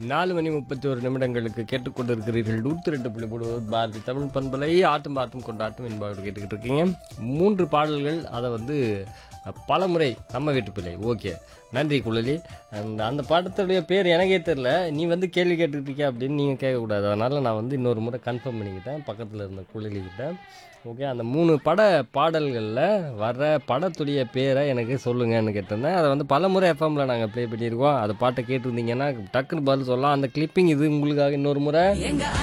நாலு மணி முப்பத்தி ஒரு நிமிடங்களுக்கு கேட்டுக்கொண்டிருக்கிறீர்கள் நூற்றி ரெண்டு புள்ளி மூணு பாரதி தமிழ் பண்பலை ஆட்டும் பாட்டும் கொண்டாட்டும் என்பவர் கேட்டுக்கிட்டு இருக்கீங்க மூன்று பாடல்கள் அதை வந்து பல முறை நம்ம வீட்டு பிள்ளை ஓகே நன்றி குழலி அந்த அந்த பாடத்துடைய பேர் எனக்கே தெரில நீ வந்து கேள்வி கேட்டுக்கிட்டு இருக்கியா அப்படின்னு நீங்கள் கேட்கக்கூடாது அதனால் நான் வந்து இன்னொரு முறை கன்ஃபார்ம் பண்ணிக்கிட்டேன் பக்கத்தில் இருந்த குழலி கிட்ட ஓகே அந்த மூணு பட பாடல்களில் வர்ற படத்துடைய பேரை எனக்கு சொல்லுங்கன்னு கேட்டிருந்தேன் அதை வந்து பல முறை எஃப்எம்ல நாங்கள் ப்ளே பண்ணியிருக்கோம் அந்த பாட்டை கேட்டிருந்தீங்கன்னா டக்குன்னு பதில் சொல்லலாம் அந்த கிளிப்பிங் இது உங்களுக்காக இன்னொரு முறை